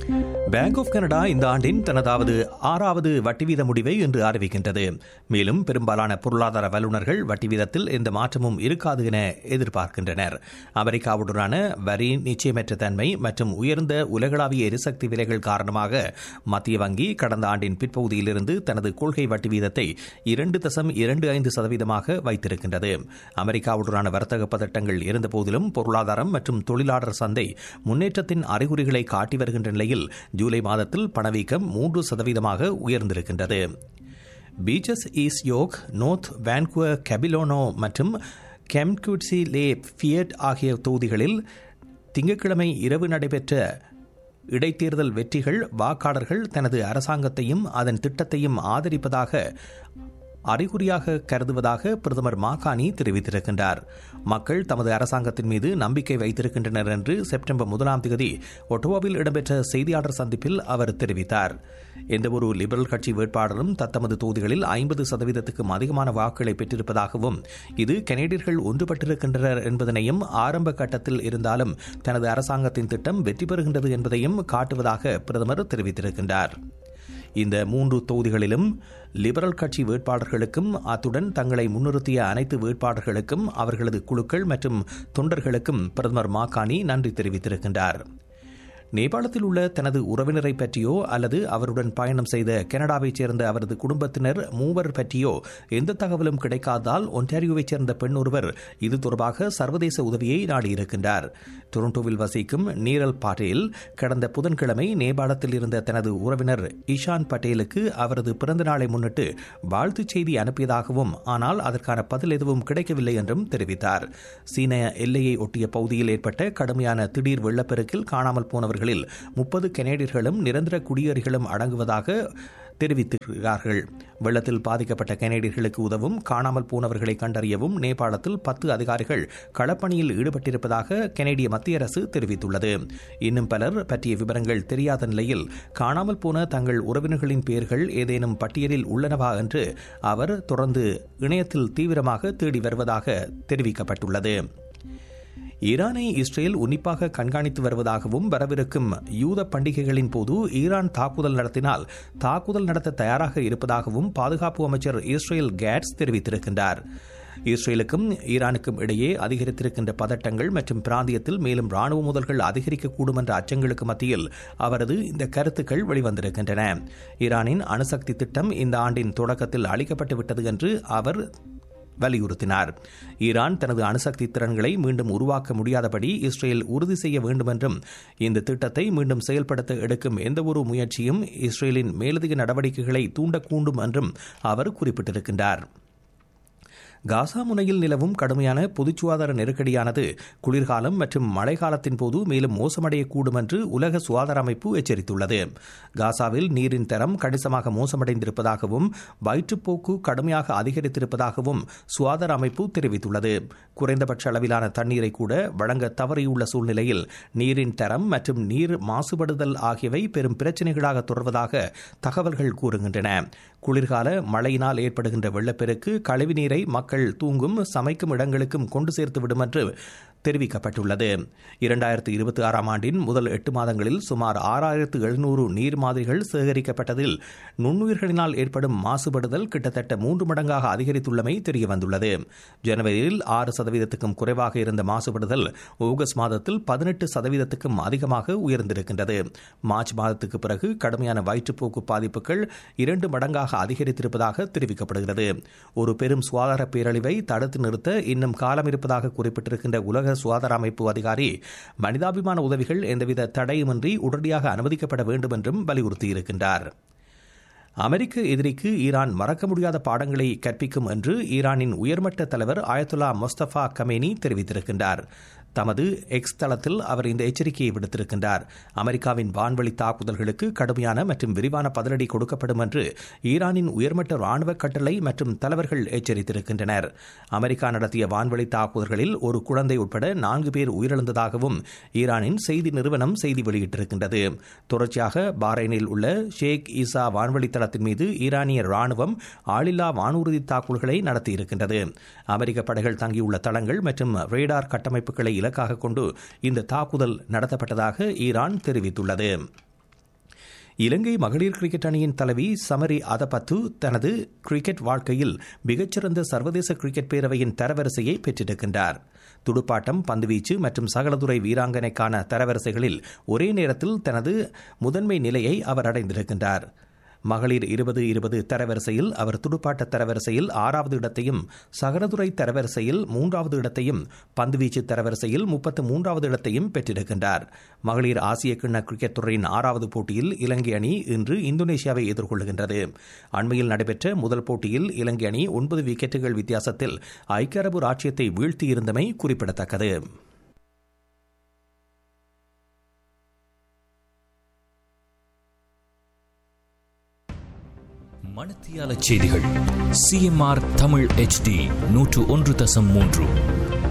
bank of Canada இந்த ஆண்டின் தனதாவது ஆறாவது வட்டி வீத முடிவை இன்று அறிவிக்கின்றது மேலும் பெரும்பாலான பொருளாதார வல்லுநர்கள் வட்டி வீதத்தில் எந்த மாற்றமும் இருக்காது என எதிர்பார்க்கின்றனர் அமெரிக்காவுடனான வரி நிச்சயமற்ற தன்மை மற்றும் உயர்ந்த உலகளாவிய எரிசக்தி விலைகள் காரணமாக மத்திய வங்கி கடந்த ஆண்டின் பிற்பகுதியிலிருந்து தனது கொள்கை வட்டி வீதத்தை இரண்டு தசம் இரண்டு ஐந்து சதவீதமாக வைத்திருக்கின்றது அமெரிக்காவுடனான வர்த்தக பதட்டங்கள் இருந்தபோதிலும் பொருளாதாரம் மற்றும் தொழிலாளர் சந்தை முன்னேற்றத்தின் அறிகுறிகளை காட்டி வருகின்ற நிலையில் ஜூலை மாதத்தில் பணவீக்கம் மூன்று சதவீதமாக உயர்ந்திருக்கின்றது பீச்சஸ் ஈஸ் யோக் நோர்த் வேன்குவர் கெபிலோனோ மற்றும் கெம்குட்சி லே ஃபியட் ஆகிய தொகுதிகளில் திங்கட்கிழமை இரவு நடைபெற்ற இடைத்தேர்தல் வெற்றிகள் வாக்காளர்கள் தனது அரசாங்கத்தையும் அதன் திட்டத்தையும் ஆதரிப்பதாக அறிகுறியாக கருதுவதாக பிரதமர் மாகாணி தெரிவித்திருக்கின்றார் மக்கள் தமது அரசாங்கத்தின் மீது நம்பிக்கை வைத்திருக்கின்றனர் என்று செப்டம்பர் முதலாம் தேதி ஒட்டோவாவில் இடம்பெற்ற செய்தியாளர் சந்திப்பில் அவர் தெரிவித்தார் எந்தவொரு லிபரல் கட்சி வேட்பாளரும் தத்தமது தொகுதிகளில் ஐம்பது சதவீதத்துக்கும் அதிகமான வாக்குகளை பெற்றிருப்பதாகவும் இது கனேடியர்கள் ஒன்றுபட்டிருக்கின்றனர் என்பதனையும் ஆரம்ப கட்டத்தில் இருந்தாலும் தனது அரசாங்கத்தின் திட்டம் வெற்றி பெறுகின்றது என்பதையும் காட்டுவதாக பிரதமர் தெரிவித்திருக்கின்றார் இந்த மூன்று தொகுதிகளிலும் லிபரல் கட்சி வேட்பாளர்களுக்கும் அத்துடன் தங்களை முன்னிறுத்திய அனைத்து வேட்பாளர்களுக்கும் அவர்களது குழுக்கள் மற்றும் தொண்டர்களுக்கும் பிரதமர் மாகாணி நன்றி தெரிவித்திருக்கின்றார் நேபாளத்தில் உள்ள தனது உறவினரை பற்றியோ அல்லது அவருடன் பயணம் செய்த கனடாவைச் சேர்ந்த அவரது குடும்பத்தினர் மூவர் பற்றியோ எந்த தகவலும் கிடைக்காததால் ஒன்டாரியோவைச் சேர்ந்த பெண் ஒருவர் இது தொடர்பாக சர்வதேச உதவியை நாடியிருக்கின்றார் டொரண்டோவில் வசிக்கும் நீரல் பாட்டேல் கடந்த புதன்கிழமை நேபாளத்தில் இருந்த தனது உறவினர் இஷான் பட்டேலுக்கு அவரது பிறந்த நாளை முன்னிட்டு வாழ்த்துச் செய்தி அனுப்பியதாகவும் ஆனால் அதற்கான பதில் எதுவும் கிடைக்கவில்லை என்றும் தெரிவித்தார் சீன எல்லையை ஒட்டிய பகுதியில் ஏற்பட்ட கடுமையான திடீர் வெள்ளப்பெருக்கில் காணாமல் போனவர்கள் அவர்களில் முப்பது கனேடியர்களும் நிரந்தர குடியேறிகளும் அடங்குவதாக தெரிவித்திருக்கிறார்கள் வெள்ளத்தில் பாதிக்கப்பட்ட கனேடியர்களுக்கு உதவும் காணாமல் போனவர்களை கண்டறியவும் நேபாளத்தில் பத்து அதிகாரிகள் களப்பணியில் ஈடுபட்டிருப்பதாக கனேடிய மத்திய அரசு தெரிவித்துள்ளது இன்னும் பலர் பற்றிய விவரங்கள் தெரியாத நிலையில் காணாமல் போன தங்கள் உறவினர்களின் பெயர்கள் ஏதேனும் பட்டியலில் உள்ளனவா என்று அவர் தொடர்ந்து இணையத்தில் தீவிரமாக தேடி வருவதாக தெரிவிக்கப்பட்டுள்ளது ஈரானை இஸ்ரேல் உன்னிப்பாக கண்காணித்து வருவதாகவும் வரவிருக்கும் யூத பண்டிகைகளின் போது ஈரான் தாக்குதல் நடத்தினால் தாக்குதல் நடத்த தயாராக இருப்பதாகவும் பாதுகாப்பு அமைச்சர் இஸ்ரேல் கேட்ஸ் தெரிவித்திருக்கின்றார் இஸ்ரேலுக்கும் ஈரானுக்கும் இடையே அதிகரித்திருக்கின்ற பதட்டங்கள் மற்றும் பிராந்தியத்தில் மேலும் ராணுவ முதல்கள் அதிகரிக்கக்கூடும் என்ற அச்சங்களுக்கு மத்தியில் அவரது இந்த கருத்துக்கள் வெளிவந்திருக்கின்றன ஈரானின் அணுசக்தி திட்டம் இந்த ஆண்டின் தொடக்கத்தில் அளிக்கப்பட்டு விட்டது என்று அவர் வலியுறுத்தினார் ஈரான் தனது அணுசக்தி திறன்களை மீண்டும் உருவாக்க முடியாதபடி இஸ்ரேல் உறுதி செய்ய வேண்டும் என்றும் இந்த திட்டத்தை மீண்டும் செயல்படுத்த எடுக்கும் எந்தவொரு முயற்சியும் இஸ்ரேலின் மேலதிக நடவடிக்கைகளை தூண்டக்கூடும் என்றும் அவர் குறிப்பிட்டிருக்கின்றார் காசா முனையில் நிலவும் கடுமையான பொதுச் சுகாதார நெருக்கடியானது குளிர்காலம் மற்றும் மழைக்காலத்தின் போது மேலும் மோசமடையக்கூடும் என்று உலக சுகாதார அமைப்பு எச்சரித்துள்ளது காசாவில் நீரின் தரம் கணிசமாக மோசமடைந்திருப்பதாகவும் வயிற்றுப்போக்கு கடுமையாக அதிகரித்திருப்பதாகவும் சுகாதார அமைப்பு தெரிவித்துள்ளது குறைந்தபட்ச அளவிலான தண்ணீரை கூட வழங்க தவறியுள்ள சூழ்நிலையில் நீரின் தரம் மற்றும் நீர் மாசுபடுதல் ஆகியவை பெரும் பிரச்சினைகளாக தொடர்வதாக தகவல்கள் கூறுகின்றன குளிர்கால மழையினால் ஏற்படுகின்ற வெள்ளப்பெருக்கு கழிவுநீரை மக்கள் தூங்கும் சமைக்கும் இடங்களுக்கும் கொண்டு சேர்த்து விடும் என்று தெரிவிக்கப்பட்டுள்ளது இரண்டாயிரத்து இருபத்தி ஆறாம் ஆண்டின் முதல் எட்டு மாதங்களில் சுமார் ஆறாயிரத்து எழுநூறு நீர் மாதிரிகள் சேகரிக்கப்பட்டதில் நுண்ணுயிர்களினால் ஏற்படும் மாசுபடுதல் கிட்டத்தட்ட மூன்று மடங்காக அதிகரித்துள்ளமை தெரியவந்துள்ளது ஜனவரியில் ஆறு சதவீதத்துக்கும் குறைவாக இருந்த மாசுபடுதல் ஆகஸ்ட் மாதத்தில் பதினெட்டு சதவீதத்துக்கும் அதிகமாக உயர்ந்திருக்கின்றது மார்ச் மாதத்துக்கு பிறகு கடுமையான வயிற்றுப்போக்கு பாதிப்புகள் இரண்டு மடங்காக அதிகரித்திருப்பதாக தெரிவிக்கப்படுகிறது ஒரு பெரும் சுகாதார பேரழிவை தடுத்து நிறுத்த இன்னும் காலம் இருப்பதாக குறிப்பிட்டிருக்கின்ற உலக சுகாதார அமைப்பு அதிகாரி மனிதாபிமான உதவிகள் எந்தவித தடையுமின்றி உடனடியாக அனுமதிக்கப்பட வேண்டும் என்றும் வலியுறுத்தியிருக்கின்றார் அமெரிக்க எதிரிக்கு ஈரான் மறக்க முடியாத பாடங்களை கற்பிக்கும் என்று ஈரானின் உயர்மட்ட தலைவர் ஆயத்துல்லா மொஸ்தபா கமேனி தெரிவித்திருக்கின்றார் தமது எக்ஸ் தளத்தில் அவர் இந்த எச்சரிக்கையை விடுத்திருக்கின்றார் அமெரிக்காவின் வான்வழி தாக்குதல்களுக்கு கடுமையான மற்றும் விரிவான பதிலடி கொடுக்கப்படும் என்று ஈரானின் உயர்மட்ட ராணுவ கட்டளை மற்றும் தலைவர்கள் எச்சரித்திருக்கின்றனர் அமெரிக்கா நடத்திய வான்வழி தாக்குதல்களில் ஒரு குழந்தை உட்பட நான்கு பேர் உயிரிழந்ததாகவும் ஈரானின் செய்தி நிறுவனம் செய்தி வெளியிட்டிருக்கின்றது தொடர்ச்சியாக பாரைனில் உள்ள ஷேக் ஈசா வான்வழி தளத்தின் மீது ஈரானிய ராணுவம் ஆளில்லா வானூர்தி தாக்குதல்களை நடத்தியிருக்கின்றது அமெரிக்க படைகள் தங்கியுள்ள தளங்கள் மற்றும் ரேடார் கட்டமைப்புகளை இலக்காக கொண்டு இந்த தாக்குதல் நடத்தப்பட்டதாக ஈரான் தெரிவித்துள்ளது இலங்கை மகளிர் கிரிக்கெட் அணியின் தலைவி சமரி அதபத்து தனது கிரிக்கெட் வாழ்க்கையில் மிகச்சிறந்த சர்வதேச கிரிக்கெட் பேரவையின் தரவரிசையை பெற்றிருக்கின்றார் துடுப்பாட்டம் பந்துவீச்சு மற்றும் சகலதுறை வீராங்கனைக்கான தரவரிசைகளில் ஒரே நேரத்தில் தனது முதன்மை நிலையை அவர் அடைந்திருக்கின்றார் மகளிர் இருபது இருபது தரவரிசையில் அவர் துடுப்பாட்ட தரவரிசையில் ஆறாவது இடத்தையும் சகலதுறை தரவரிசையில் மூன்றாவது இடத்தையும் பந்துவீச்சு தரவரிசையில் முப்பத்து மூன்றாவது இடத்தையும் பெற்றிருக்கின்றார் மகளிர் ஆசிய கிண்ண கிரிக்கெட் துறையின் ஆறாவது போட்டியில் இலங்கை அணி இன்று இந்தோனேஷியாவை எதிர்கொள்கின்றது அண்மையில் நடைபெற்ற முதல் போட்டியில் இலங்கை அணி ஒன்பது விக்கெட்டுகள் வித்தியாசத்தில் ஐக்கிய அரபு ராச்சியத்தை வீழ்த்தியிருந்தமை குறிப்பிடத்தக்கது மணத்தியால செய்திகள் சிஎம்ஆர் தமிழ் ஹெச்டி நூற்று ஒன்று தசம் மூன்று